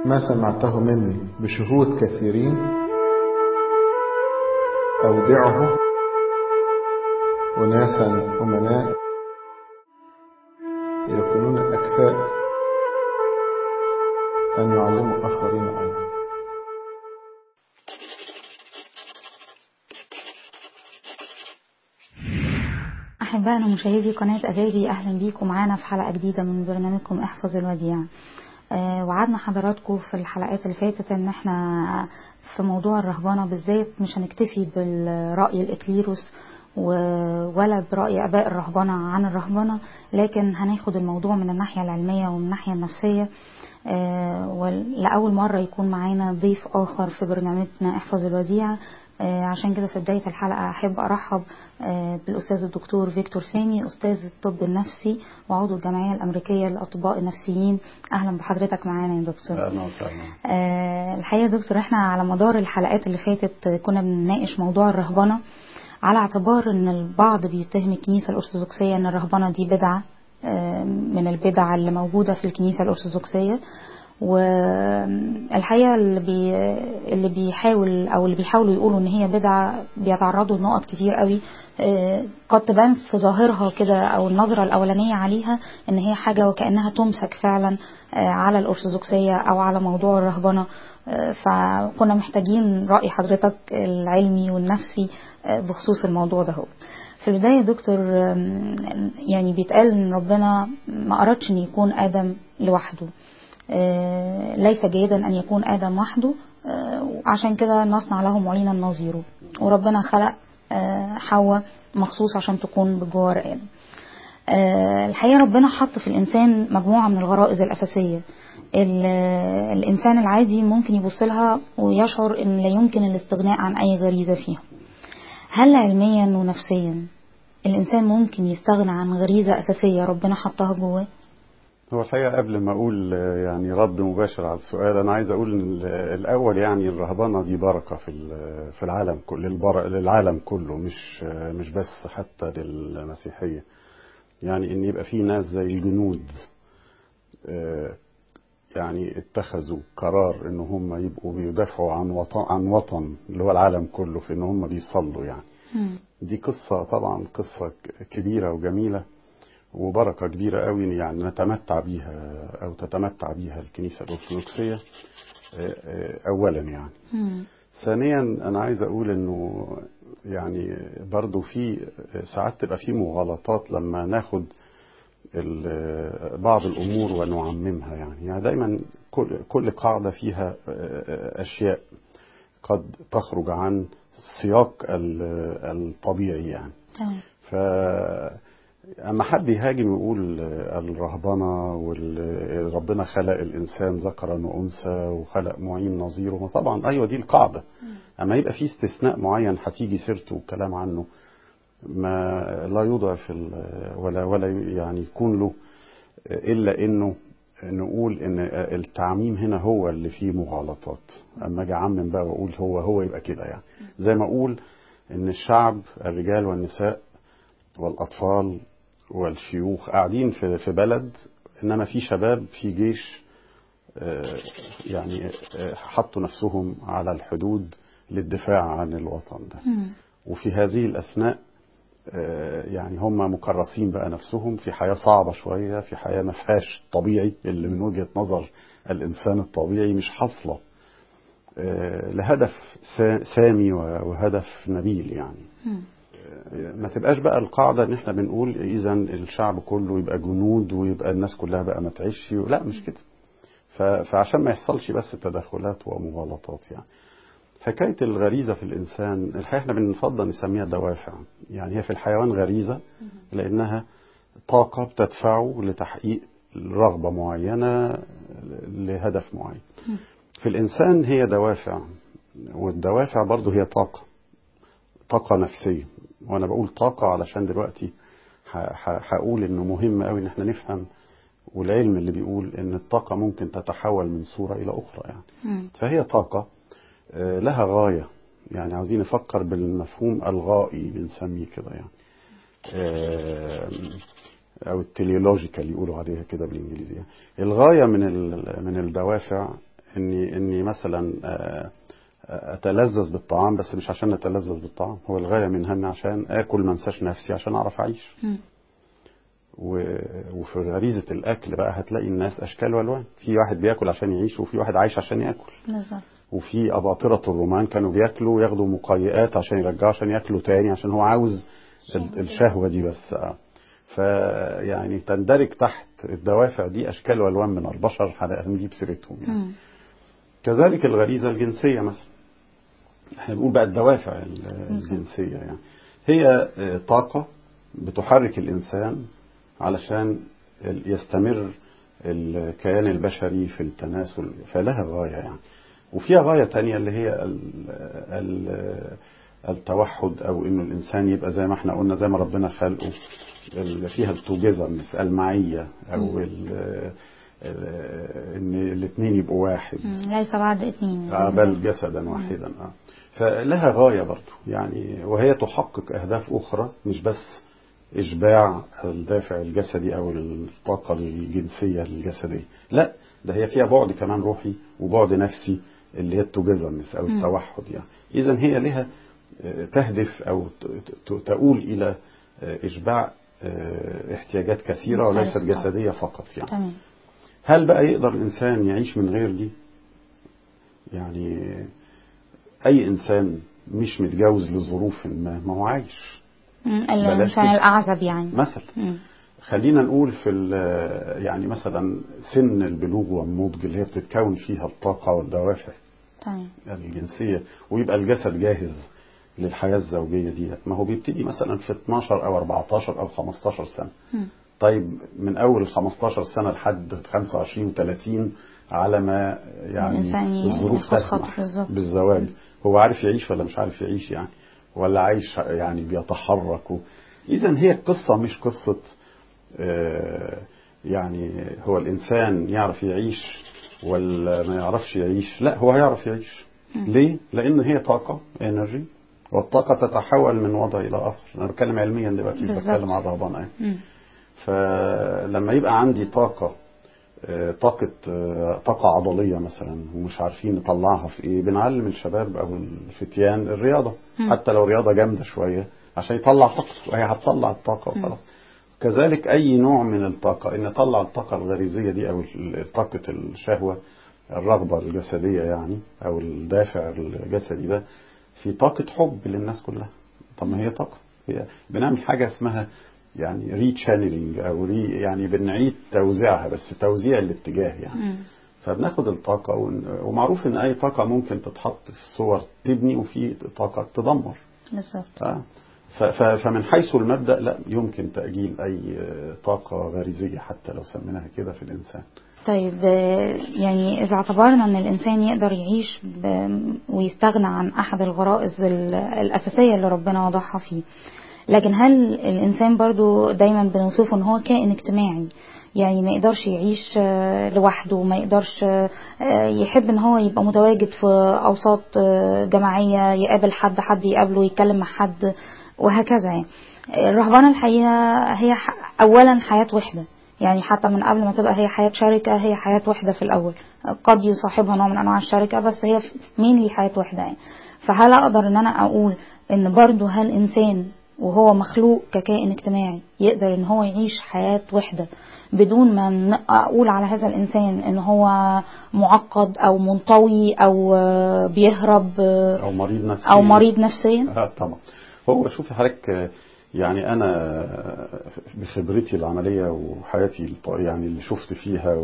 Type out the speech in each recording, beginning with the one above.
ما سمعته مني بشهود كثيرين أودعه أناسا أمناء يكونون أكفاء أن يعلموا آخرين أيضا أحبائنا مشاهدي قناة أدابي أهلا بيكم معانا في حلقة جديدة من برنامجكم احفظ الوديع آه، وعدنا حضراتكم في الحلقات اللي فاتت ان احنا في موضوع الرهبنة بالذات مش هنكتفي بالرأي الإكليروس و- ولا برأي آباء الرهبنة عن الرهبنة لكن هناخد الموضوع من الناحية العلمية ومن الناحية النفسية آه، ولأول مرة يكون معانا ضيف آخر في برنامجنا احفظ الوديعة آه، عشان كده في بداية الحلقة أحب أرحب آه، بالأستاذ الدكتور فيكتور سامي أستاذ الطب النفسي وعضو الجمعية الأمريكية للأطباء النفسيين أهلا بحضرتك معانا يا دكتور اهلا وسهلا آه، الحقيقة يا دكتور احنا على مدار الحلقات اللي فاتت آه، كنا بنناقش موضوع الرهبنة على اعتبار ان البعض بيتهم الكنيسة الأرثوذكسية ان الرهبنة دي بدعة آه، من البدع اللي موجودة في الكنيسة الأرثوذكسية والحقيقة اللي, بي اللي بيحاول أو اللي بيحاولوا يقولوا إن هي بدعة بيتعرضوا لنقط كتير قوي آه، قد تبان في ظاهرها كده أو النظرة الأولانية عليها إن هي حاجة وكأنها تمسك فعلا آه، على الأرثوذكسية أو على موضوع الرهبنة آه، فكنا محتاجين رأي حضرتك العلمي والنفسي آه، بخصوص الموضوع ده هو. في البداية يا دكتور آم، يعني بيتقال ان ربنا ما أردش ان يكون آدم لوحده آه، ليس جيدا ان يكون آدم وحده آه، عشان كده نصنع له معينا نظيره وربنا خلق آه، حواء مخصوص عشان تكون بجوار آدم آه، الحقيقة ربنا حط في الإنسان مجموعة من الغرائز الأساسية ال- الإنسان العادي ممكن يبص لها ويشعر إن لا يمكن الاستغناء عن أي غريزة فيها هل علميا ونفسيا الإنسان ممكن يستغنى عن غريزة أساسية ربنا حطها جواه؟ هو الحقيقة قبل ما أقول آه، يعني رد مباشر على السؤال أنا عايز أقول إن ال- الأول يعني الرهبنة دي بركة في ال- في العالم كله للبر- للعالم كله مش آه، مش بس حتى للمسيحية يعني إن يبقى في ناس زي الجنود آه، يعني اتخذوا قرار إن هم يبقوا بيدافعوا عن وطن عن وطن اللي هو العالم كله في إن هم بيصلوا يعني دي قصة طبعا قصة ك- كبيرة وجميلة وبركة كبيرة قوي يعني نتمتع بيها أو تتمتع بيها الكنيسة الأرثوذكسية آه، آه، أولا يعني مم. ثانيا أنا عايز أقول إنه يعني برضو في ساعات تبقى في مغالطات لما ناخد ال- بعض الأمور ونعممها يعني يعني دايما كل كل قاعدة فيها آه، أشياء قد تخرج عن السياق ال- الطبيعي يعني تمام ف اما حد يهاجم يقول الرهبنه وربنا خلق الانسان ذكرا وانثى وخلق معين نظيره ما طبعا ايوه دي القاعده اما يبقى في استثناء معين هتيجي سيرته والكلام عنه ما لا يضعف ال- ولا ولا يعني يكون له الا انه نقول ان التعميم هنا هو اللي فيه مغالطات اما اجي اعمم بقى واقول هو هو يبقى كده يعني زي ما اقول ان الشعب الرجال والنساء والاطفال والشيوخ قاعدين في في بلد انما في شباب في جيش آه، يعني آه، حطوا نفسهم على الحدود للدفاع عن الوطن ده مم. وفي هذه الأثناء آه، يعني هم مكرسين بقى نفسهم في حياة صعبة شوية في حياة ما فيهاش طبيعي اللي من وجهة نظر الإنسان الطبيعي مش حاصلة آه، لهدف سا- سامي و- وهدف نبيل يعني مم. آه، ما تبقاش بقى القاعدة ان احنا بنقول اذا الشعب كله يبقى جنود ويبقى الناس كلها بقى ما تعيش لا مش كده ف- فعشان ما يحصلش بس تدخلات ومغالطات يعني حكاية الغريزة في الإنسان الحقيقة احنا بنفضل نسميها دوافع يعني هي في الحيوان غريزة لأنها طاقة بتدفعه لتحقيق رغبة معينة لهدف معين في الإنسان هي دوافع والدوافع برضه هي طاقة طاقة نفسية وأنا بقول طاقة علشان دلوقتي ه- ه- هقول إنه مهم قوي إن احنا نفهم والعلم اللي بيقول إن الطاقة ممكن تتحول من صورة إلى أخرى يعني مم. فهي طاقة آه، لها غاية يعني عاوزين نفكر بالمفهوم الغائي بنسميه كده يعني آه، أو التليولوجيكال يقولوا عليها كده بالإنجليزية الغاية من ال- من الدوافع اني اني مثلا آه، اتلذذ بالطعام بس مش عشان اتلذذ بالطعام هو الغايه من همي عشان اكل ما انساش نفسي عشان اعرف اعيش مم. و- وفي غريزه الاكل بقى هتلاقي الناس اشكال والوان في واحد بياكل عشان يعيش وفي واحد عايش عشان ياكل بالظبط وفي أباطرة الرومان كانوا بياكلوا وياخدوا مقيئات عشان يرجعوا عشان ياكلوا تاني عشان هو عاوز ال- الشهوة دي بس آه. فيعني تندرج تحت الدوافع دي أشكال وألوان من البشر هن- هنجيب سيرتهم يعني. مم. كذلك الغريزة الجنسية مثلا احنا بنقول بقى الدوافع ال- الجنسية يعني هي آه، طاقة بتحرك الإنسان علشان ال- يستمر الكيان البشري في التناسل فلها غاية يعني وفيها غاية تانية اللي هي ال ال التوحد أو إنه الإنسان يبقى زي ما احنا قلنا زي ما ربنا خلقه ال- فيها التوجيزرنس المعية أو ال- ال- إن الاتنين يبقوا واحد مم. ليس بعد اثنين آه، بل جسدا واحدا آه. فلها غاية برضو يعني وهي تحقق أهداف أخرى مش بس إشباع الدافع الجسدي أو الطاقة الجنسية الجسدية لا ده هي فيها بعد كمان روحي وبعد نفسي اللي هي التوجذرنس أو مم. التوحد يعني إذا هي لها آه، تهدف أو ت- ت- تؤول إلى آه، إشباع آه، احتياجات كثيرة وليست مختلفة. جسدية فقط يعني تمام هل بقى يقدر الإنسان يعيش من غير دي؟ يعني أي إنسان مش متجوز لظروف ما ما هو عايش مم. بلاش الإنسان كده. الأعزب يعني مثلا مم. خلينا نقول في ال- يعني مثلا سن البلوغ والنضج اللي هي بتتكون فيها الطاقة والدوافع تمام الجنسية ويبقى الجسد جاهز للحياة الزوجية دي ما هو بيبتدي مثلا في 12 أو 14 أو 15 سنة مم. طيب من اول 15 سنه لحد 25 و30 على ما يعني الإنسان ي- الظروف ياخد خطوة تسمح بالظبط. بالزواج هو عارف يعيش ولا مش عارف يعيش يعني ولا عايش يعني بيتحرك و... اذا هي القصه مش قصه آه، يعني هو الانسان يعرف يعيش ولا ما يعرفش يعيش لا هو هيعرف يعيش ليه لان هي طاقه انرجي والطاقه تتحول من وضع الى اخر انا بتكلم علميا دلوقتي مش بالظبط. بتكلم عن الرهبان أيوة. مم. فلما يبقى عندي طاقة آه، طاقة آه، طاقة عضلية مثلا ومش عارفين نطلعها في ايه بنعلم الشباب او الفتيان الرياضة مم. حتى لو رياضة جامدة شوية عشان يطلع طاقته هي هتطلع الطاقة وخلاص كذلك اي نوع من الطاقة ان اطلع الطاقة الغريزية دي او ال- طاقة الشهوة الرغبة الجسدية يعني او الدافع الجسدي ده في طاقة حب للناس كلها طب ما هي طاقة هي بنعمل حاجة اسمها يعني ري تشانلينج او ري يعني بنعيد توزيعها بس توزيع الاتجاه يعني مم. فبناخد الطاقة ون- ومعروف ان اي طاقة ممكن تتحط في صور تبني وفي طاقة تدمر بالظبط آه. ف- ف- فمن حيث المبدأ لا يمكن تأجيل أي آه، طاقة غريزية حتى لو سميناها كده في الإنسان طيب آه، يعني إذا اعتبرنا أن الإنسان يقدر يعيش ب- ويستغنى عن أحد الغرائز ال- الأساسية اللي ربنا وضعها فيه لكن هل الإنسان برضو دايما بنوصفه أن هو كائن اجتماعي يعني ما يقدرش يعيش آه، لوحده ما يقدرش آه، يحب ان هو يبقى متواجد في اوساط آه، جماعيه يقابل حد حد يقابله يتكلم مع حد وهكذا يعني الرهبنه الحقيقه هي ح- اولا حياه وحده يعني حتى من قبل ما تبقى هي حياه شركه هي حياه وحده في الاول قد يصاحبها نوع من انواع الشركه بس هي مين حياه وحده يعني فهل اقدر ان انا اقول ان برضو هل انسان وهو مخلوق ككائن اجتماعي يقدر ان هو يعيش حياة وحدة بدون ما ن- اقول على هذا الانسان ان هو معقد او منطوي او آه، بيهرب آه، أو مريض نفسي او مريض نفسيا آه طبعا هو شوفي حضرتك آه، يعني أنا آه، بخبرتي العملية وحياتي الط- يعني اللي شفت فيها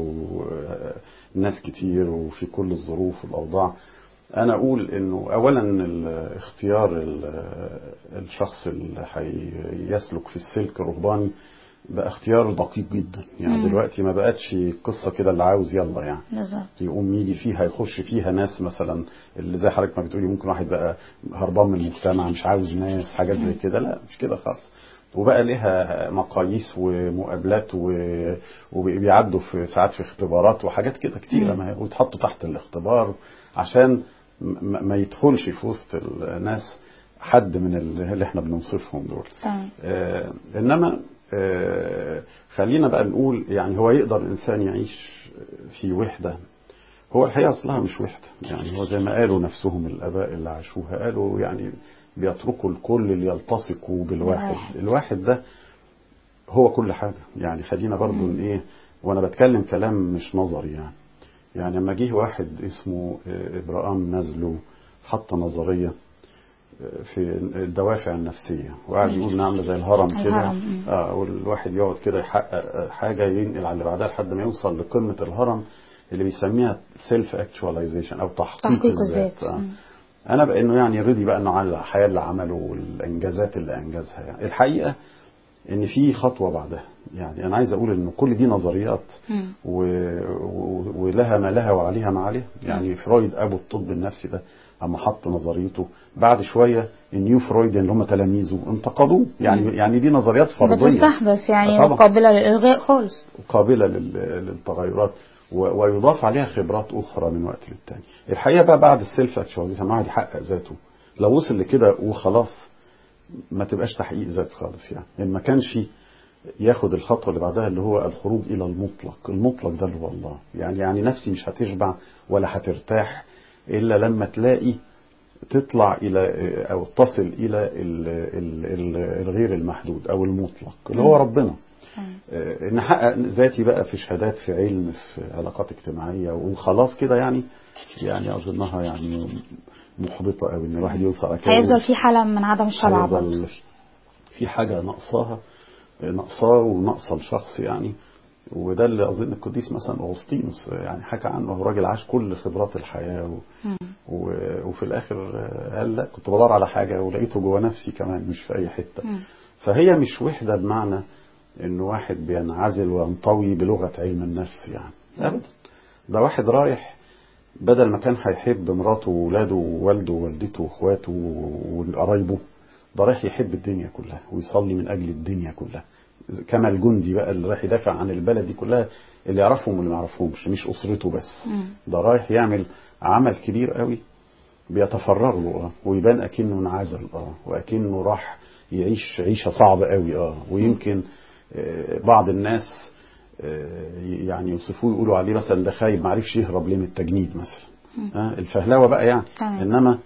وناس كتير وفي كل الظروف والأوضاع أنا أقول إنه أولا ال- اختيار ال- الشخص اللي هيسلك في السلك الرهباني بقى اختيار دقيق جدا يعني مم. دلوقتي ما بقتش قصة كده اللي عاوز يلا يعني بالظبط يقوم يجي فيها يخش فيها ناس مثلا اللي زي حضرتك ما بتقولي ممكن واحد بقى هربان من المجتمع مش عاوز ناس حاجات زي كده لا مش كده خالص وبقى لها مقاييس ومقابلات و- وبيعدوا في ساعات في اختبارات وحاجات كده كتيره مم. ما هي- ويتحطوا تحت الاختبار عشان م- ما يدخلش في وسط الناس حد من اللي احنا بنوصفهم دول تمام آه انما آه خلينا بقى نقول يعني هو يقدر الانسان يعيش في وحده هو الحقيقة أصلها مش وحدة يعني هو زي ما قالوا نفسهم الآباء اللي عاشوها قالوا يعني بيتركوا الكل ليلتصقوا بالواحد بالواحد. الواحد ده هو كل حاجة يعني خلينا برضو مم. إيه وأنا بتكلم كلام مش نظري يعني يعني لما جه واحد اسمه آه، إبراهام مازلو حط نظرية آه، في الدوافع النفسية وقعد يقول إنها عاملة زي الهرم كده الهرم، مم. اه والواحد يقعد كده يحقق آه، حاجة ينقل على اللي بعدها لحد ما يوصل لقمة الهرم اللي بيسميها سيلف اكتواليزيشن او تحقيق, تحقيق الذات الذات آه. مم. انا بانه يعني رضي بقى انه على الحياه اللي عمله والانجازات اللي انجزها يعني الحقيقه ان في خطوه بعدها يعني انا عايز اقول ان كل دي نظريات مم. و... و... ولها ما لها وعليها ما عليها يعني فرويد ابو الطب النفسي ده اما حط نظريته بعد شويه النيو فرويد اللي هم تلاميذه انتقدوه يعني مم. يعني دي نظريات فرضيه بتستحدث يعني طبعا. وقابلة للإلغاء خالص قابلة لل- للتغيرات و- ويضاف عليها خبرات أخرى من وقت للتاني الحقيقة بقى بعد السيلف اكشواليزيشن ما عاد يحقق ذاته لو وصل لكده وخلاص ما تبقاش تحقيق ذات خالص يعني يعني ما كانش ياخد الخطوة اللي بعدها اللي هو الخروج إلى المطلق المطلق ده اللي هو الله يعني يعني نفسي مش هتشبع ولا هترتاح إلا لما تلاقي تطلع إلى أو تصل إلى ال- ال- ال- الغير المحدود أو المطلق اللي هو ربنا آه، نحقق ذاتي بقى في شهادات في علم في علاقات اجتماعية وخلاص كده يعني يعني أظنها يعني محبطة أوي إن الواحد يوصل على كده هيفضل في حالة من عدم الشبع برضه هيفضل في حاجة ناقصاها ناقصاه وناقصة الشخص يعني وده اللي أظن القديس مثلا أغسطينوس يعني حكى عنه هو راجل عاش كل خبرات الحياة و... مم. و... وفي الآخر قال لا كنت بدور على حاجة ولقيته جوه نفسي كمان مش في أي حتة مم. فهي مش وحدة بمعنى إن واحد بينعزل وينطوي بلغة علم النفس يعني أبدا ده واحد رايح بدل ما كان هيحب مراته وولاده ووالده ووالدته واخواته وقرايبه ده رايح يحب الدنيا كلها ويصلي من اجل الدنيا كلها كما الجندي بقى اللي رايح يدافع عن البلد دي كلها اللي يعرفهم واللي ما يعرفهمش مش اسرته بس مم. ده رايح يعمل عمل كبير قوي بيتفرغ له اه ويبان اكنه انعزل اه واكنه راح يعيش عيشه صعبه قوي اه ويمكن آه، بعض الناس آه، يعني يوصفوه يقولوا عليه مثلا ده خايب ما عرفش يهرب ليه من التجنيد مثلا آه، الفهلوه بقى يعني تمام. انما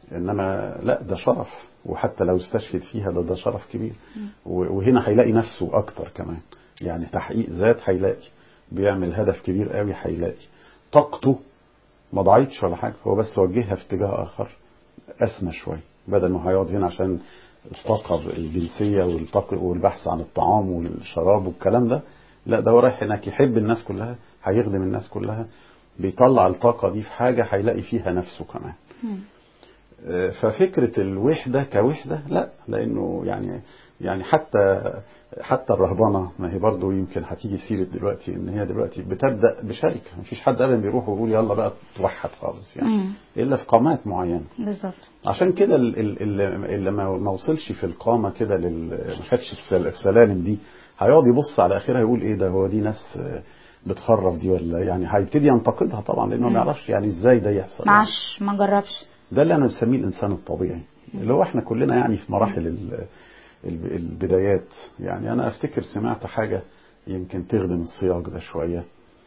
انما لا ده شرف وحتى لو استشهد فيها ده ده شرف كبير و- وهنا هيلاقي نفسه اكتر كمان يعني تحقيق ذات هيلاقي بيعمل هدف كبير قوي هيلاقي طاقته ما ضاعتش ولا حاجه هو بس وجهها في اتجاه اخر اسمى شويه بدل ما هيقعد هنا عشان الطاقه الجنسيه والطاقه والبحث عن الطعام والشراب والكلام ده لا ده هو رايح هناك يحب الناس كلها هيخدم الناس كلها بيطلع الطاقه دي في حاجه هيلاقي فيها نفسه كمان مم. آه، ففكرة الوحدة كوحدة لا لأنه يعني يعني حتى حتى الرهبنة ما هي برضه يمكن هتيجي سيرة دلوقتي إن هي دلوقتي بتبدأ بشركة مفيش حد أبدا بيروح ويقول يلا بقى توحد خالص يعني مم. إلا في قامات معينة بالظبط عشان كده ال- ال- ال- اللي ما ما وصلش في القامة كده لل ما خدش السل- السلالم دي هيقعد يبص على آخرها يقول إيه ده هو دي ناس آه، بتخرف دي ولا يعني هيبتدي ينتقدها طبعا لأنه مم. ما يعرفش يعني إزاي ده يحصل يعني. معش ما جربش ده اللي انا بسميه الانسان الطبيعي اللي هو احنا كلنا يعني في مراحل ال- ال- البدايات يعني انا افتكر سمعت حاجه يمكن تخدم السياق ده شويه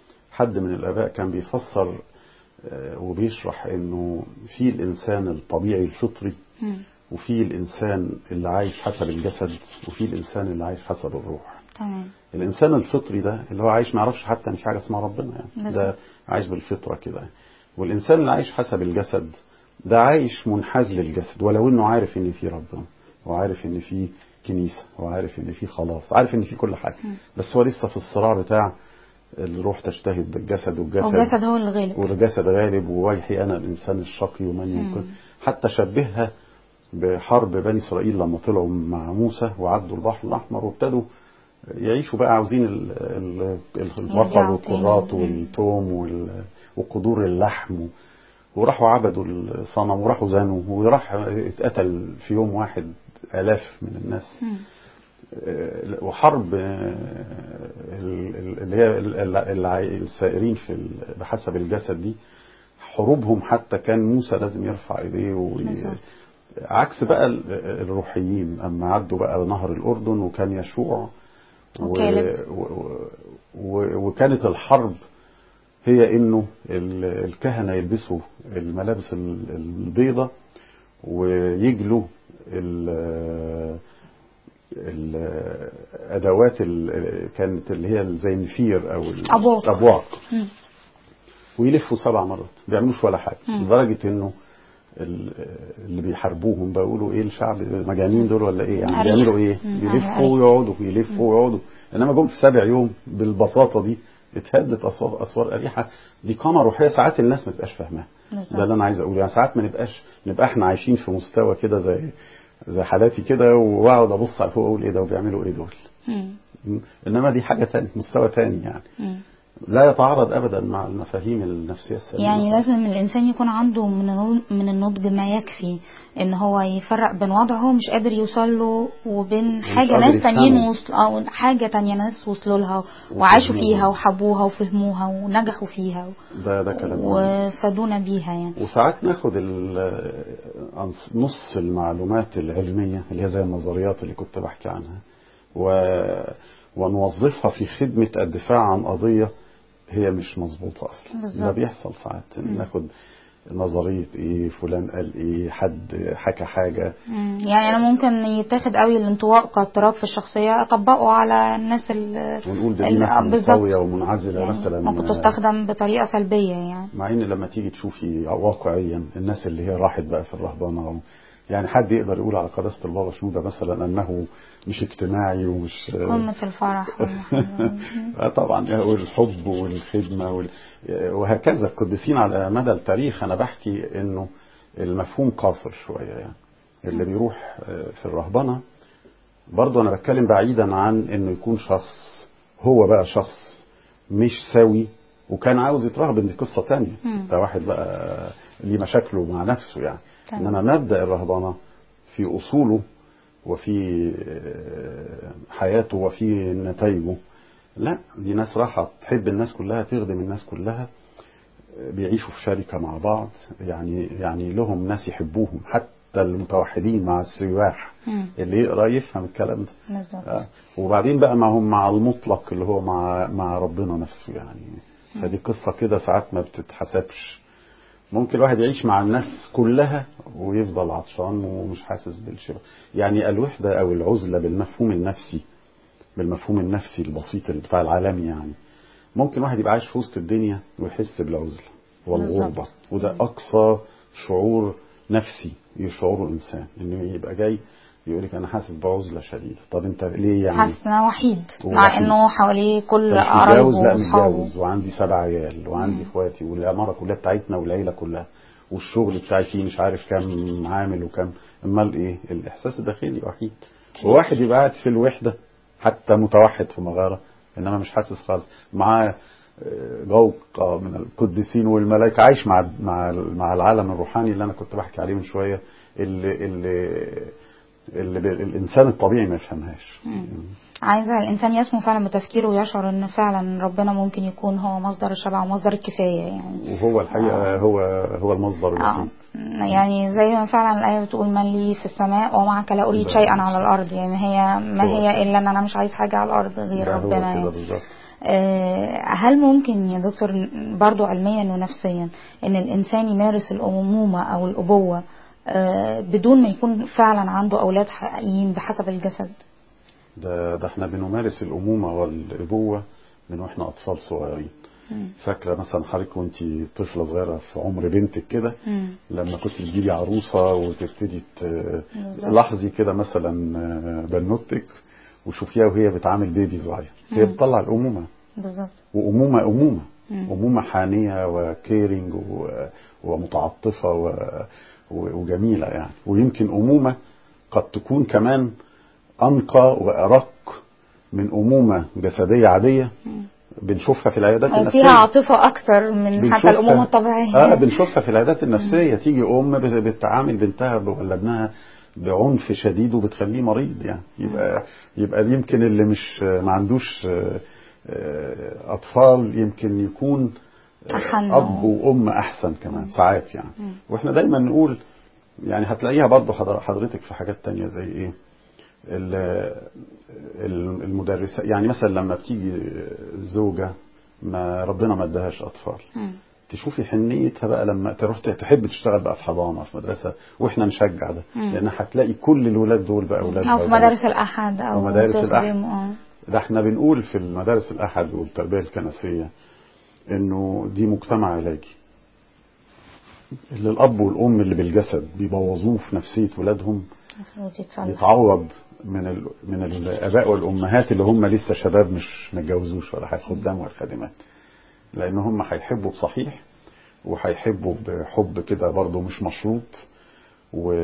حد من الاباء كان بيفسر آه، وبيشرح انه في الانسان الطبيعي الفطري مم. وفي الانسان اللي عايش حسب الجسد وفي الانسان اللي عايش حسب الروح تمام الانسان الفطري ده اللي هو عايش ما يعرفش حتى ان في حاجه اسمها ربنا يعني بالظبط. ده عايش بالفطره كده والانسان اللي عايش حسب الجسد ده عايش منحاز للجسد ولو انه عارف ان في ربنا وعارف ان في كنيسه وعارف ان في خلاص عارف ان في كل حاجه مم. بس هو لسه في الصراع بتاع الروح تجتهد بالجسد والجسد والجسد هو الغالب والجسد غالب وويحي انا الانسان الشقي ومن يمكن مم. حتى شبهها بحرب بني اسرائيل لما طلعوا مع موسى وعدوا البحر الاحمر وابتدوا يعيشوا بقى عاوزين ال- ال- ال- البصل يرجعوا والكرات تاني. والثوم وال- وقدور اللحم و- وراحوا عبدوا الصنم وراحوا زنوا وراح اتقتل في يوم واحد آلاف من الناس مم. آه، وحرب آه، ال- ال- اللي هي ال- ال- الع- السائرين في ال- بحسب الجسد دي حروبهم حتى كان موسى لازم يرفع ايديه وي... بالظبط. عكس بقى ال- الروحيين اما عدوا بقى نهر الاردن وكان يشوع و... وكالب. و... و... وكانت الحرب هي انه ال- الكهنه يلبسوا الملابس ال- البيضة ويجلوا ال- الادوات ال- كانت اللي هي زي النفير او ال- أبواق. الابواق مم. ويلفوا سبع مرات ما بيعملوش ولا حاجه مم. لدرجه انه ال- اللي بيحاربوهم بيقولوا ايه الشعب مجانين دول ولا ايه يعني أريح. بيعملوا ايه مم. يلفوا أريح. ويقعدوا يلفوا ويقعدوا انما جم في سابع يوم بالبساطه دي اتهدت اسوار اسوار اريحه دي قامه روحيه ساعات الناس ما تبقاش فاهماها بالظبط. ده اللي انا عايز اقوله يعني ساعات ما نبقاش نبقى احنا عايشين في مستوى كده زي زي حالاتي كده واقعد ابص على فوق اقول ايه ده وبيعملوا ايه دول مم. انما دي حاجه تانية مستوى تاني يعني مم. لا يتعارض ابدا مع المفاهيم النفسيه السليمه يعني خالص. لازم الانسان يكون عنده من النض- من النضج ما يكفي ان هو يفرق بين وضع هو مش قادر يوصل له وبين حاجه قادر ناس تانيين يفهمه. وصل او حاجه تانية ناس وصلوا لها وعاشوا وفهموها. فيها وحبوها وفهموها ونجحوا فيها ده ده كلام مهم. وفادونا بيها يعني وساعات ناخد ال- أنص- نص المعلومات العلمية اللي هي زي النظريات اللي كنت بحكي عنها و... ونوظفها في خدمة الدفاع عن قضية هي مش مظبوطة أصلا بالظبط. ده بيحصل ساعات مم. ناخد نظرية ايه فلان قال ايه حد حكى حاجة مم. يعني انا ممكن يتاخد قوي الانطواء كاضطراب في الشخصيه اطبقه على الناس ال ونقول ده دي ال- ناس بالظبط. منطوية ومنعزلة يعني مثلا ممكن تستخدم بطريقه سلبيه يعني مع ان لما تيجي تشوفي واقعيا الناس اللي هي راحت بقى في الرهبنه و- يعني حد يقدر يقول على قداسه البابا شنوده مثلا انه مش اجتماعي ومش قمه الفرح والمحبة. آه طبعا والحب والخدمه وال... وهكذا القديسين على مدى التاريخ انا بحكي انه المفهوم قاصر شويه يعني اللي بيروح آه، في الرهبنه برضه انا بتكلم بعيدا عن انه يكون شخص هو بقى شخص مش سوي وكان عاوز يترهبن دي قصه تانية مم. ده واحد بقى ليه مشاكله مع نفسه يعني تمام. انما مبدا الرهبنه في اصوله وفي آه، حياته وفي نتائجه لا دي ناس راحة تحب الناس كلها تخدم الناس كلها آه، بيعيشوا في شركة مع بعض يعني يعني لهم ناس يحبوهم حتى المتوحدين مع السياح مم. اللي يقرا يفهم الكلام ده بالظبط آه. وبعدين بقى معهم مع المطلق اللي هو مع مع ربنا نفسه يعني فدي قصة كده ساعات ما بتتحسبش ممكن الواحد يعيش مع الناس كلها ويفضل عطشان ومش حاسس بالشبع يعني الوحدة أو العزلة بالمفهوم النفسي بالمفهوم النفسي البسيط اللي بتاع العالمي يعني ممكن واحد يبقى عايش في وسط الدنيا ويحس بالعزلة والغربة بالظبط. وده أقصى شعور نفسي يشعره الإنسان إنه يبقى جاي يقول لك أنا حاسس بعزلة شديدة طب أنت ليه يعني حاسس ان انا وحيد هو مع وحيد. انه حواليه كل مش قرايبه متجوز لا واصحابه متجوز وعندي سبع عيال وعندي اخواتي والعماره كلها بتاعتنا والعيله كلها والشغل بتاعي فيه مش عارف كام عامل وكام امال ايه الاحساس الداخلي وحيد وواحد يبقى قاعد في الوحده حتى متوحد في مغاره انما مش حاسس خالص معاه آه، جوقة من القديسين والملائكة عايش مع مع مع العالم الروحاني اللي أنا كنت بحكي عليه من شوية اللي اللي اللي ب- الإنسان الطبيعي ما يفهمهاش عايزة الإنسان يسمو فعلا بتفكيره ويشعر إن فعلا ربنا ممكن يكون هو مصدر الشبع ومصدر الكفاية يعني وهو الحقيقة هو هو المصدر آه. الوحيد يعني زي ما فعلا الآية بتقول من لي في السماء ومعك لا أريد لا. شيئا على الأرض يعني ما هي ما هو هي إلا إن أنا مش عايز حاجة على الأرض غير ده هو ربنا كده يعني بالظبط آه، هل ممكن يا دكتور برضو علميا ونفسيا ان الانسان يمارس الامومه او الابوه آه، بدون ما يكون فعلا عنده اولاد حقيقيين بحسب الجسد ده ده احنا بنمارس الأمومة والأبوة من واحنا أطفال صغيرين مم. فاكرة مثلا حضرتك وانت طفلة صغيرة في عمر بنتك كده مم. لما كنت تجيبي عروسة وتبتدي ت- بالظبط. لاحظي كده مثلا آه، بنوتك وشوفيها وهي بتعامل بيبي صغير هي مم. بتطلع الأمومة بالظبط وأمومة أمومة مم. أمومة حانية وكيرنج و- ومتعطفة و- و- وجميلة يعني ويمكن أمومة قد تكون كمان أنقى وأرق من أمومة جسدية عادية مم. بنشوفها في العيادات أو النفسية فيها عاطفه اكتر من حتى بنشوفها- الامومه الطبيعيه اه بنشوفها في العيادات النفسيه تيجي ام بت- بتعامل بنتها ب- ولا ابنها بعنف شديد وبتخليه مريض يعني يبقى يبقى يمكن اللي مش ما عندوش آه، آه، اطفال يمكن يكون آه، أحن. اب وام احسن كمان ساعات يعني مم. واحنا دايما نقول يعني هتلاقيها برضه حضر- حضرتك في حاجات تانية زي ايه ال- ال- المدرسة يعني مثلا لما بتيجي زوجة ما ربنا ما ادهاش اطفال مم. تشوفي حنيتها بقى لما تروح تحب تشتغل بقى في حضانه في مدرسه واحنا نشجع ده مم. لان هتلاقي كل الولاد دول بقى اولاد او في مدارس الاحد او ومدارس تخدم، الأحد. اه ده احنا بنقول في المدارس الاحد والتربيه الكنسيه انه دي مجتمع علاجي اللي الاب والام اللي بالجسد بيبوظوه في نفسيه ولادهم المفروض يتصلح يتعوض من ال... من الاباء والامهات اللي هم لسه شباب مش متجوزوش ولا خدام ولا خادمات لان هم هيحبوا بصحيح وهيحبوا بحب كده برضه مش مشروط و...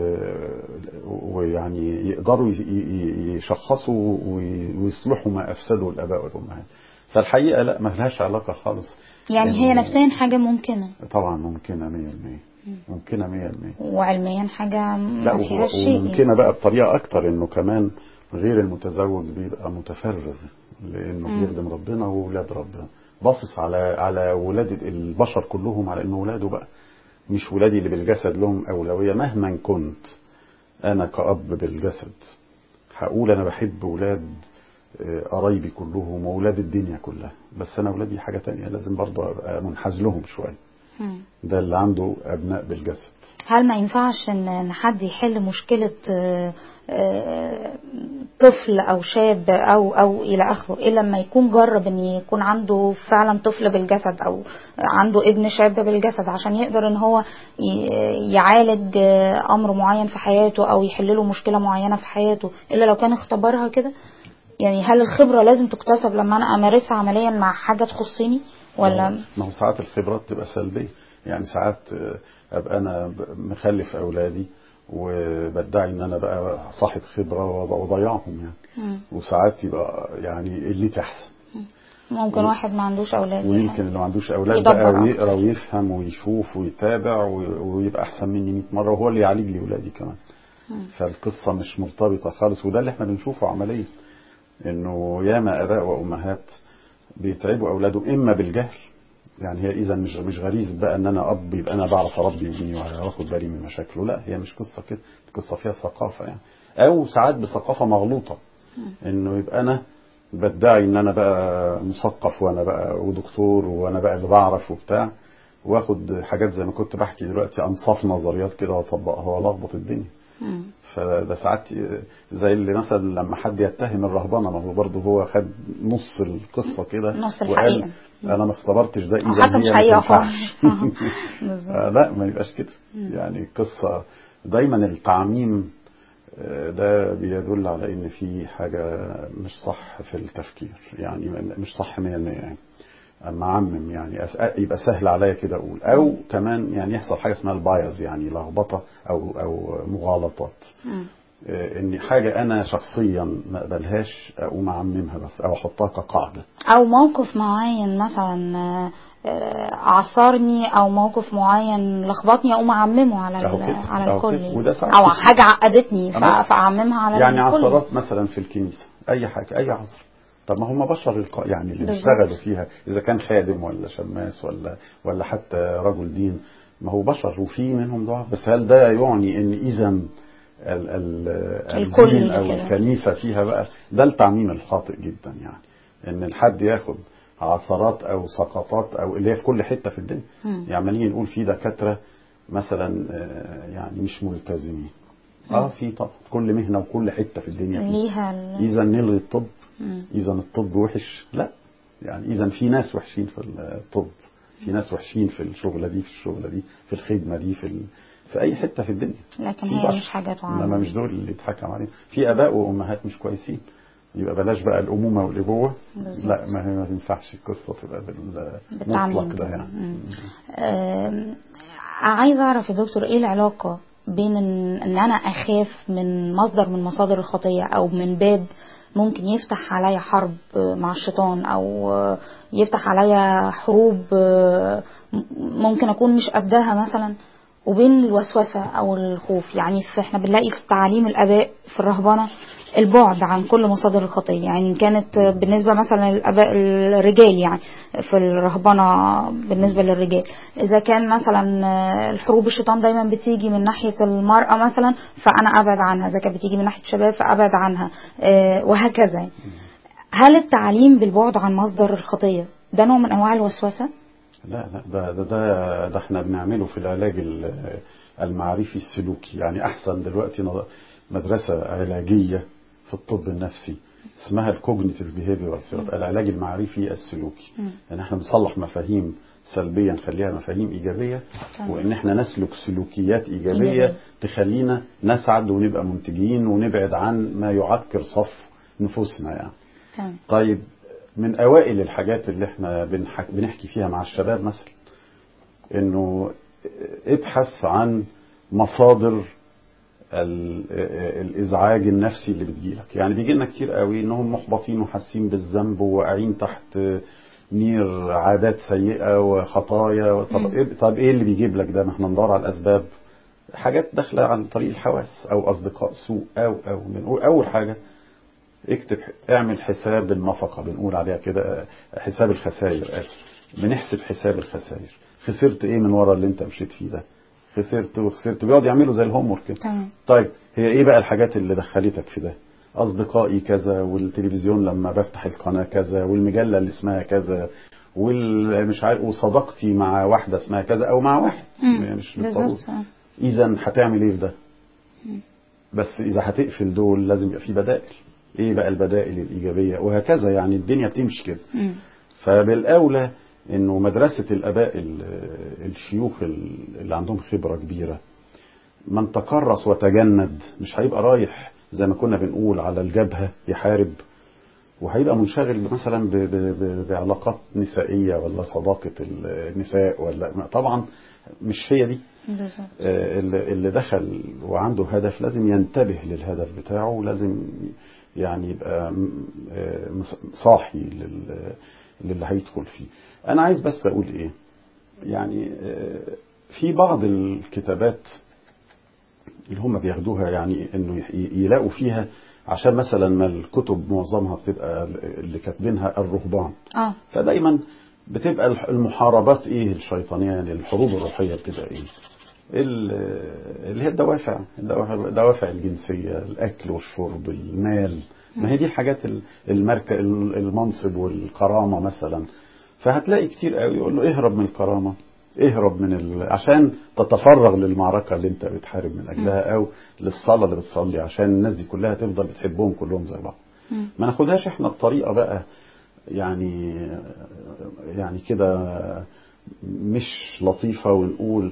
ويعني يقدروا ي- ي- يشخصوا وي- ويصلحوا ما افسدوا الاباء والامهات فالحقيقه لا ما لهاش علاقه خالص يعني هي إن- نفسيا حاجة ممكنة طبعا ممكنه 100% ممكنه 100% وعلميا حاجة لا ما فيهاش و- شيء وممكنه بقى بطريقه اكتر انه كمان غير المتزوج بيبقى متفرغ لانه مم. بيخدم ربنا وولاد ربنا باصص على على ولاد البشر كلهم على انه ولاده بقى مش ولادي اللي بالجسد لهم اولويه مهما كنت انا كاب بالجسد هقول انا بحب ولاد آه، قرايبي كلهم وولاد الدنيا كلها بس انا ولادي حاجه تانية لازم برضه ابقى منحاز لهم شويه مم. ده اللي عنده ابناء بالجسد هل ما ينفعش ان إن حد يحل مشكلة آه، آه، طفل او شاب او او الى اخره الا لما يكون جرب ان يكون عنده فعلا طفل بالجسد او عنده ابن شاب بالجسد عشان يقدر ان هو ي- يعالج آه، امر معين في حياته او يحل له مشكلة معينة في حياته الا لو كان اختبرها كده يعني هل الخبرة لازم تكتسب لما انا امارسها عمليا مع حاجة تخصني ولا ما هو ساعات الخبرات تبقى سلبيه يعني ساعات آه، ابقى انا ب- مخلف اولادي وبدعي ان انا بقى صاحب خبره وأبقى- واضيعهم يعني مم. وساعات يبقى يعني اللي تحسن ممكن واحد ما عندوش اولاد ويمكن اللي ما عندوش اولاد يدبر بقى أكتر. ويقرا ويفهم ويشوف ويتابع وي- ويبقى احسن مني 100 مره وهو اللي يعالج لي ولادي كمان فالقصه مش مرتبطه خالص وده اللي احنا بنشوفه عمليا انه ياما اباء وامهات بيتعبوا اولادهم اما بالجهل يعني هي اذا مش مش غريزه بقى ان انا اب يبقى انا بعرف اربي ابني واخد بالي من مشاكله لا هي مش قصه كده قصه فيها ثقافه يعني او ساعات بثقافه مغلوطه انه يبقى انا بدعي ان انا بقى مثقف وانا بقى ودكتور وانا بقى اللي بعرف وبتاع واخد حاجات زي ما كنت بحكي دلوقتي انصاف نظريات كده واطبقها والخبط الدنيا مم. فده ساعات زي اللي مثلا لما حد يتهم الرهبنه ما هو برضه هو خد نص القصه كده نص وقال الحقيقة. انا ما اختبرتش ده أو اذا حتى هي مش ما حقيقة تنفعش. خالص. بالظبط. آه، لا ما يبقاش كده يعني القصه دايما التعميم آه، ده بيدل على ان في حاجه مش صح في التفكير يعني مش صح 100% يعني اما اعمم يعني أس- يبقى سهل عليا كده اقول او كمان يعني يحصل حاجه اسمها البايز يعني لخبطه او او مغالطات مم. آه، ان حاجه انا شخصيا ما اقبلهاش اقوم اعممها بس او احطها كقاعده او موقف معين مثلا آه، آه، عصرني او موقف معين لخبطني اقوم اعممه على أهو ال- كده، على أهو الكل كده. يعني. وده ساعات او كتير. حاجه عقدتني أما- فا- فاعممها على يعني الكل عثرات مثلا في الكنيسه اي حاجه اي عصر طب ما هم بشر الق... يعني اللي بالظبط. بيشتغلوا فيها اذا كان خادم ولا شماس ولا ولا حتى رجل دين ما هو بشر وفي منهم ضعف بس هل ده يعني ان اذا ال... ال... الكل الدين او كده. الكنيسه فيها بقى ده التعميم الخاطئ جدا يعني ان الحد ياخد عثرات او سقطات او اللي هي في كل حته في الدنيا مم. يعني لما نيجي نقول في دكاتره مثلا آه، يعني مش ملتزمين اه في طبعا كل مهنه وكل حته في الدنيا فيه. ليها ال- اذا نلغي الطب مم. اذا الطب وحش لا يعني اذا في ناس وحشين في الطب في ناس وحشين في الشغله دي في الشغله دي في الخدمه دي في ال... في اي حته في الدنيا لكن في هي بشر. مش حاجة انما تعمم مش دول اللي يتحكم عليهم في اباء وامهات مش كويسين يبقى بلاش بقى الامومه والابوه بالظبط. لا ما هي ما تنفعش القصه تبقى بالتعميم بالمطلق ده كده. يعني مم. آم، عايزه اعرف يا دكتور ايه العلاقه بين ان, إن انا اخاف من مصدر من مصادر الخطيه او من باب ممكن يفتح عليا حرب مع الشيطان او يفتح عليا حروب ممكن اكون مش قدها مثلا وبين الوسوسه او الخوف يعني في احنا بنلاقي في تعاليم الاباء في الرهبنه البعد عن كل مصادر الخطيه يعني إن كانت بالنسبه مثلا للاباء الرجال يعني في الرهبنه بالنسبه للرجال اذا كان مثلا الحروب الشيطان دايما بتيجي من ناحيه المراه مثلا فانا ابعد عنها اذا كانت بتيجي من ناحيه الشباب فابعد عنها آه، وهكذا يعني. هل التعليم بالبعد عن مصدر الخطيه ده نوع من انواع الوسوسه لا لا ده ده ده, ده احنا بنعمله في العلاج ال- المعرفي السلوكي يعني احسن دلوقتي نض- مدرسه علاجيه في الطب النفسي اسمها الكوجنيتيف بيهيفيرال ثيرابي العلاج المعرفي السلوكي مم. يعني احنا بنصلح مفاهيم سلبيه نخليها مفاهيم ايجابيه تمام. وان احنا نسلك سلوكيات ايجابيه إيجابية. تخلينا نسعد ونبقى منتجين ونبعد عن ما يعكر صف نفوسنا يعني تمام طيب من اوائل الحاجات اللي احنا بنحك... بنحكي فيها مع الشباب مثلا انه ابحث عن مصادر ال... الازعاج النفسي اللي بتجيلك يعني بيجي لنا كتير قوي انهم محبطين وحاسين بالذنب وواقعين تحت نير عادات سيئه وخطايا طب مم. إيه... طب ايه اللي بيجيب لك ده ما احنا ندور على الاسباب حاجات داخله عن طريق الحواس او اصدقاء سوء او او بنقول اول حاجه اكتب اعمل حساب النفقة بنقول عليها كده حساب الخسائر آسف. بنحسب حساب الخسائر خسرت ايه من ورا اللي انت مشيت فيه ده خسرت وخسرت بيقعد يعملوا زي الهوم كده تمام طيب هي ايه بقى الحاجات اللي دخلتك في ده اصدقائي كذا والتلفزيون لما بفتح القناة كذا والمجلة اللي اسمها كذا والمش عارف وصداقتي مع واحدة اسمها كذا او مع واحد مم. مش بالضرورة بالظبط آه. اذا هتعمل ايه في ده بس اذا هتقفل دول لازم يبقى في بدائل ايه بقى البدائل الايجابيه وهكذا يعني الدنيا بتمشي كده مم. فبالاولى انه مدرسه الاباء ال- الشيوخ ال- اللي عندهم خبره كبيره من تكرس وتجند مش هيبقى رايح زي ما كنا بنقول على الجبهه يحارب وهيبقى منشغل مثلا ب- ب- ب- بعلاقات نسائيه ولا صداقه النساء ولا طبعا مش هي دي بالظبط آه، اللي اللي دخل وعنده هدف لازم ينتبه للهدف بتاعه ولازم يعني يبقى م- آه، مص- صاحي لل- للي هيدخل فيه انا عايز بس اقول ايه يعني آه، في بعض الكتابات اللي هم بياخدوها يعني انه يح- يلاقوا فيها عشان مثلا ما الكتب معظمها بتبقى اللي كاتبينها الرهبان اه فدايما بتبقى الح- المحاربات ايه الشيطانيه يعني الحروب الروحيه بتبقى ايه؟ ال- اللي هي الدوافع الدوافع الدوافع الجنسيه الاكل والشرب المال ما هي دي الحاجات ال- المرك ال- المنصب والكرامه مثلا فهتلاقي كتير قوي يقول له اهرب من الكرامه اهرب من ال... عشان تتفرغ للمعركه اللي انت بتحارب من اجلها او للصلاه اللي بتصلي عشان الناس دي كلها تفضل بتحبهم كلهم زي بعض مم. ما ناخدهاش احنا بطريقه بقى يعني يعني كده مش لطيفه ونقول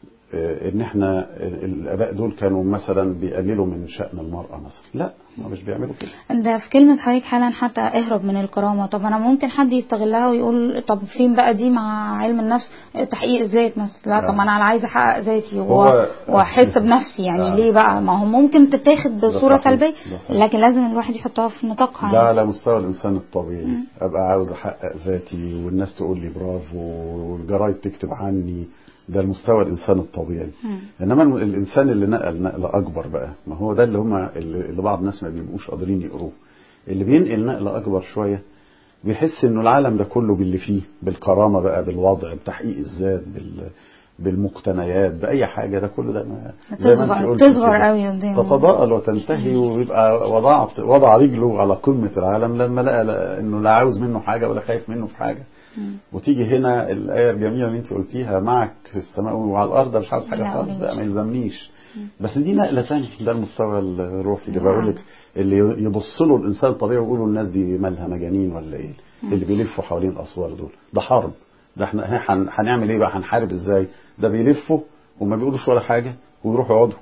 آه، ان احنا الاباء دول كانوا مثلا بيقللوا من شان المراه مثلا لا ما مش بيعملوا كده ده في كلمة حضرتك حالا حتى اهرب من الكرامة طب انا ممكن حد يستغلها ويقول طب فين بقى دي مع علم النفس تحقيق الذات مثلا لا طب آه. انا عايزة احقق ذاتي و- هو- واحس بنفسي يعني آه. ليه بقى ما هو ممكن تتاخد بصورة صحيح، سلبية ده صحيح. لكن لازم الواحد يحطها في نطاقها ده يعني. على مستوى الانسان الطبيعي ابقى عاوز احقق ذاتي والناس تقول لي برافو والجرايد تكتب عني ده المستوى الانسان الطبيعي مم. انما الم- الانسان اللي نقل نقله اكبر بقى ما هو ده اللي هم اللي اللي بعض الناس ما بيبقوش قادرين يقروه اللي بينقل نقله اكبر شويه بيحس انه العالم ده كله باللي فيه بالكرامه بقى بالوضع بتحقيق الذات بال بالمقتنيات باي حاجه ده كله ده ما زي ما انت تصغر قلت تصغر كده. قوي قدامه تتضاءل وتنتهي ويبقى وضعت وضع رجله على قمه العالم لما لقى لقى انه لا عاوز منه حاجه ولا خايف منه في حاجه مم. وتيجي هنا الايه الجميله اللي انت قلتيها معك في السماء وعلى الارض مش عاوز حاجه لا خالص بقى أريد. ما يلزمنيش بس دي نقله ثانيه ده المستوى الروحي اللي نعم. بقول لك اللي يبص له الانسان الطبيعي ويقولوا الناس دي مالها مجانين ولا ايه اللي بيلفوا حوالين الاسوار دول ده حرب ده احنا هن- هنعمل ايه بقى هنحارب ازاي ده بيلفوا وما بيقولوش ولا حاجه ويروحوا يقعدوا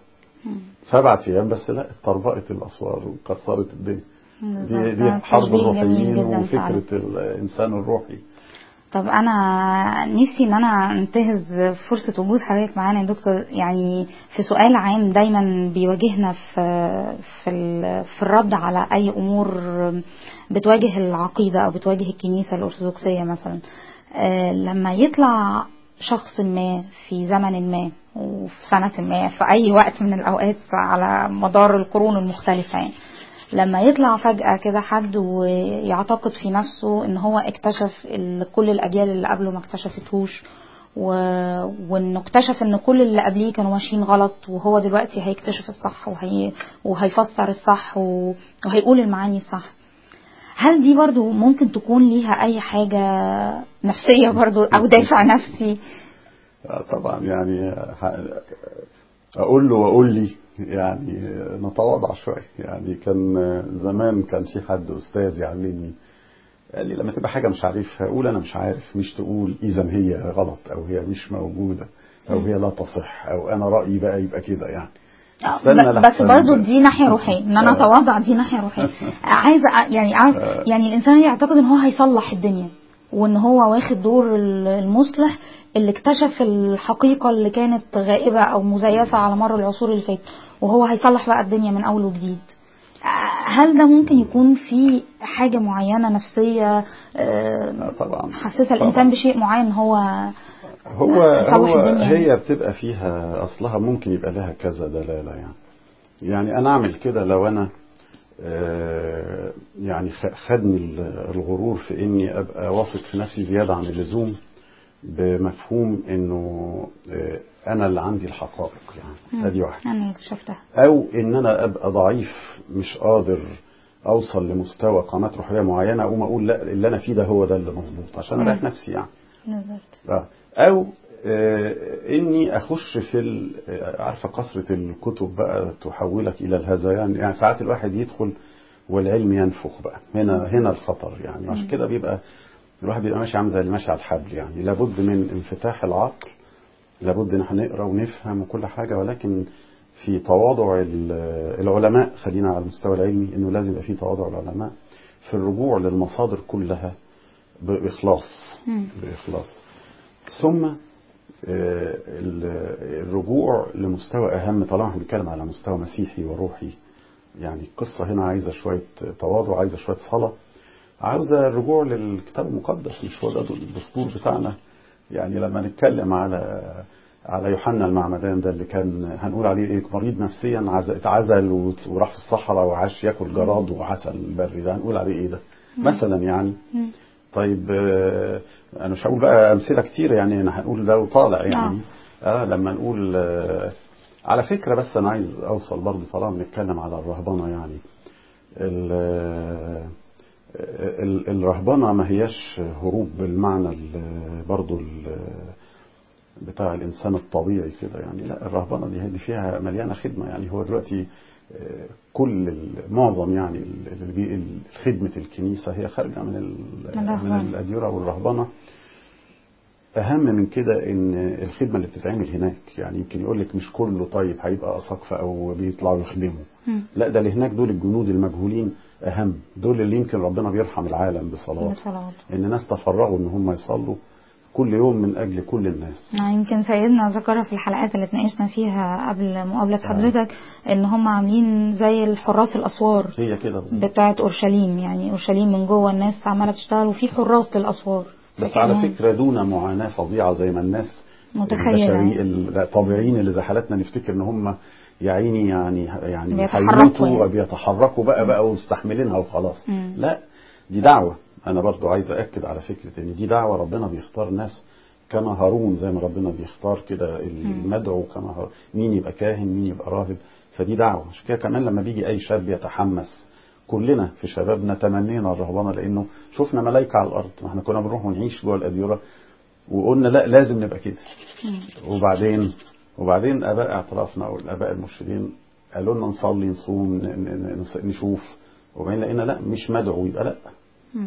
سبعة ايام بس لا اتطربقت الاسوار وكسرت الدنيا بالظبط. دي ده دي حرب تشبيه جميل الروحيين جدا فعلا. وفكره الانسان الروحي طب انا نفسي ان انا انتهز فرصة وجود حضرتك معانا يا دكتور يعني في سؤال عام دايما بيواجهنا في في ال- في الرد على اي امور بتواجه العقيدة او بتواجه الكنيسة الارثوذكسية مثلا آه، لما يطلع شخص ما في زمن ما وفي سنة ما في أي وقت من الأوقات على مدار القرون المختلفة يعني لما يطلع فجأة كده حد ويعتقد في نفسه ان هو اكتشف ال- كل الاجيال اللي قبله ما اكتشفتهوش و... وانه اكتشف ان كل اللي قبليه كانوا ماشيين غلط وهو دلوقتي هيكتشف الصح وهي... وهيفسر الصح و... وهيقول المعاني الصح هل دي برضو ممكن تكون ليها اي حاجة نفسية برضو او دافع نفسي آه، طبعا يعني ح- اقول له واقول لي يعني نتواضع شويه يعني كان زمان كان في حد استاذ يعلمني قال لي لما تبقى حاجه مش عارفها قول انا مش عارف مش تقول اذا هي غلط او هي مش موجوده او هي لا تصح او انا رايي بقى يبقى كده يعني آه، استنى ب- بس لحسن- برضو دي ناحية روحية ان انا آه. اتواضع دي ناحية روحية عايزة أ- يعني عارف يعني الانسان يعتقد ان هو هيصلح الدنيا وان هو واخد دور ال- المصلح اللي اكتشف الحقيقة اللي كانت غائبة او مزيفة على مر العصور اللي فاتت وهو هيصلح بقى الدنيا من اول وجديد آه، هل ده ممكن يكون في حاجة معينة نفسية آه، آه، طبعا حسسها الانسان بشيء معين هو هو يصلح هو الدنيا يعني. هي بتبقى فيها اصلها ممكن يبقى لها كذا دلاله يعني يعني انا اعمل كده لو انا آه، يعني خ- خدني ال- الغرور في اني ابقى واثق في نفسي زياده عن اللزوم بمفهوم انه آه، انا اللي عندي الحقائق يعني ادي واحده انا اللي اكتشفتها او ان انا ابقى ضعيف مش قادر اوصل لمستوى قامات روحيه معينه اقوم اقول لا اللي انا فيه ده هو ده اللي مظبوط عشان مم. اريح نفسي يعني بالظبط آه. او آه، اني اخش في ال- آه، عارفه كثره الكتب بقى تحولك الى الهذيان يعني ساعات الواحد يدخل والعلم ينفخ بقى هنا هنا الخطر يعني عشان كده بيبقى الواحد بيبقى ماشي عامل زي اللي ماشي على الحبل يعني لابد من انفتاح العقل لابد ان احنا نقرا ونفهم وكل حاجه ولكن في تواضع ال- العلماء خلينا على المستوى العلمي انه لازم يبقى في تواضع العلماء في الرجوع للمصادر كلها باخلاص مم. باخلاص ثم آه، ال- الرجوع لمستوى اهم طالما احنا بنتكلم على مستوى مسيحي وروحي يعني القصه هنا عايزه شويه تواضع عايزه شويه صلاه عاوزه الرجوع للكتاب المقدس مش هو ده الدستور بتاعنا يعني لما نتكلم على على يوحنا المعمدان ده اللي كان هنقول عليه ايه مريض نفسيا عز- اتعزل وت- وراح في الصحراء وعاش ياكل جراد وعسل بري ده هنقول عليه ايه ده مثلا يعني مم. طيب آه، انا مش هقول بقى امثله كتير يعني انا هنقول ده وطالع يعني اه لما نقول آه على فكره بس انا عايز اوصل برضه طالما بنتكلم على الرهبنه يعني ال- آه، ال- الرهبنه ما هياش هروب بالمعنى ال- برضه ال- بتاع الانسان الطبيعي كده يعني لا الرهبنه دي دي فيها مليانه خدمه يعني هو دلوقتي آه، كل ال- معظم يعني ال- اللي بي- ال- خدمه الكنيسه هي خارجه من ال- الرهبنة. من الاديره والرهبنه اهم من كده ان الخدمه اللي بتتعمل هناك يعني يمكن يقول لك مش كله طيب هيبقى اساقفه او بيطلعوا يخدموا مم. لا ده اللي هناك دول الجنود المجهولين اهم دول اللي يمكن ربنا بيرحم العالم بصلاه بصلاة ان ناس تفرغوا ان هم يصلوا كل يوم من اجل كل الناس آه، يمكن سيدنا ذكرها في الحلقات اللي اتناقشنا فيها قبل مقابلة حضرتك ان هم عاملين زي الحراس الاسوار هي كده بالظبط بتاعت اورشليم يعني اورشليم من جوه الناس عماله بتشتغل وفي حراس للاسوار بس على فكمان فكره دون معاناه فظيعه زي ما الناس متخيلة البشري- الطبيعيين اللي زي حالتنا نفتكر ان هم يا عيني يعني يعني بيتحركوا هيموتوا يعني. وبيتحركوا بقى بقى ومستحملينها وخلاص مم. لا دي دعوه انا برضو عايز اكد على فكره ان دي دعوه ربنا بيختار ناس كما هارون زي ما ربنا بيختار كده المدعو كما هارون مين يبقى كاهن مين يبقى راهب فدي دعوه عشان كده كمان لما بيجي اي شاب يتحمس كلنا في شبابنا تمنينا الرهبنه لانه شفنا ملائكه على الارض ما احنا كنا بنروح ونعيش جوه الاديره وقلنا لا لازم نبقى كده وبعدين وبعدين اباء اعترافنا او الاباء المرشدين قالوا لنا نصلي نصوم ن- ن- نص- نشوف وبعدين لقينا لا مش مدعو يبقى لا مم.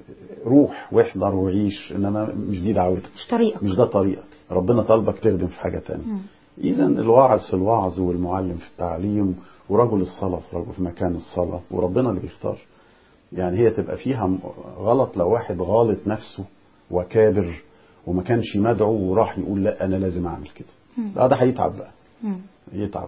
روح واحضر وعيش انما مش دي دعوتك مش طريقك مش ده طريقك ربنا طالبك تخدم في حاجه تانية مم. اذا الواعظ في الوعظ والمعلم في التعليم ورجل الصلاه في رجل في مكان الصلاه وربنا اللي بيختار يعني هي تبقى فيها م- غلط لو واحد غالط نفسه وكابر وما كانش مدعو وراح يقول لا انا لازم اعمل كده مم. لا ده هيتعب بقى مم. يتعب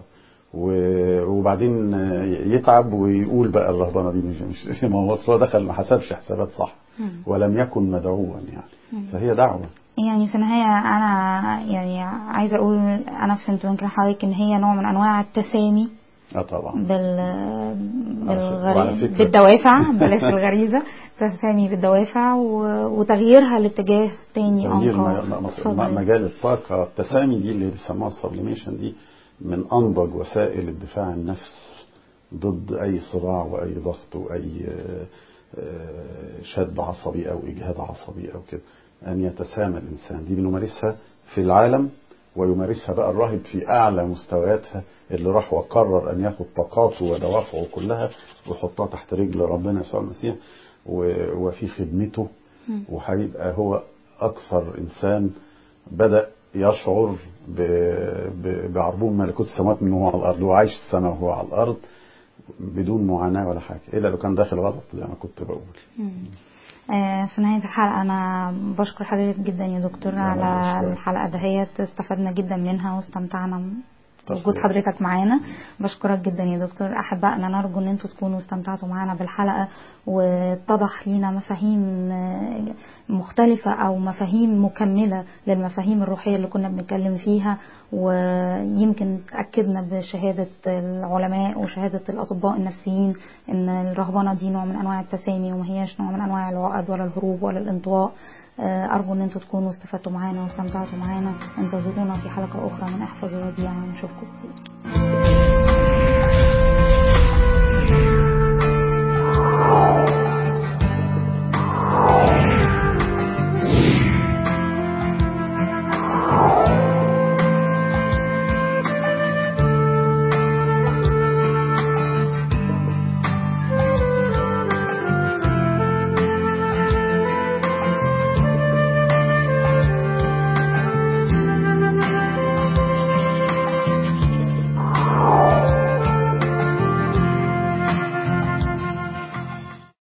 و- وبعدين يتعب ويقول بقى الرهبنه دي مش مش ما هو أصل هو دخل ما حسبش حسابات صح مم. ولم يكن مدعوا يعني فهي دعوه يعني في النهاية أنا يعني عايزة أقول أنا فهمت من كلام حضرتك إن هي نوع من أنواع التسامي اه طبعا بال وعلى بالغري... فكرة- بالدوافع بلاش الغريزة تسامي بالدوافع و... وتغييرها لاتجاه تاني تغيير أنقى م- م- اتفضل. مجال الطاقة التسامي دي اللي بيسموها السبليميشن دي من أنضج وسائل الدفاع النفس ضد أي صراع وأي ضغط وأي آه، شد عصبي او اجهاد عصبي او كده ان يتسامى الانسان دي بنمارسها في العالم ويمارسها بقى الراهب في اعلى مستوياتها اللي راح وقرر ان ياخد طاقاته ودوافعه كلها ويحطها تحت رجل ربنا يسوع المسيح و- وفي خدمته وهيبقى هو اكثر انسان بدا يشعر ب- ب- بعربون ملكوت السماوات من هو على الارض هو عايش السماء وهو على الارض بدون معاناه ولا حاجه الا لو كان داخل غلط زي ما كنت بقول آه، في نهاية الحلقة أنا بشكر حضرتك جدا يا دكتور أنا على بشكرك. الحلقة دهيت استفدنا جدا منها واستمتعنا طب بوجود خير. حضرتك معانا بشكرك جدا يا دكتور أحبائنا نرجو أن انتوا تكونوا استمتعتوا معانا بالحلقة واتضح لينا مفاهيم آه، مختلفة أو مفاهيم مكملة للمفاهيم الروحية اللي كنا بنتكلم فيها ويمكن تأكدنا بشهادة العلماء وشهادة الأطباء النفسيين أن الرهبنة دي نوع من أنواع التسامي وما هياش نوع من أنواع العقد ولا الهروب ولا الانطواء آه، أرجو أن انتوا تكونوا استفدتوا معانا واستمتعتوا معانا انتظرونا في حلقة أخرى من احفظ الوديعة ونشوفكم بخير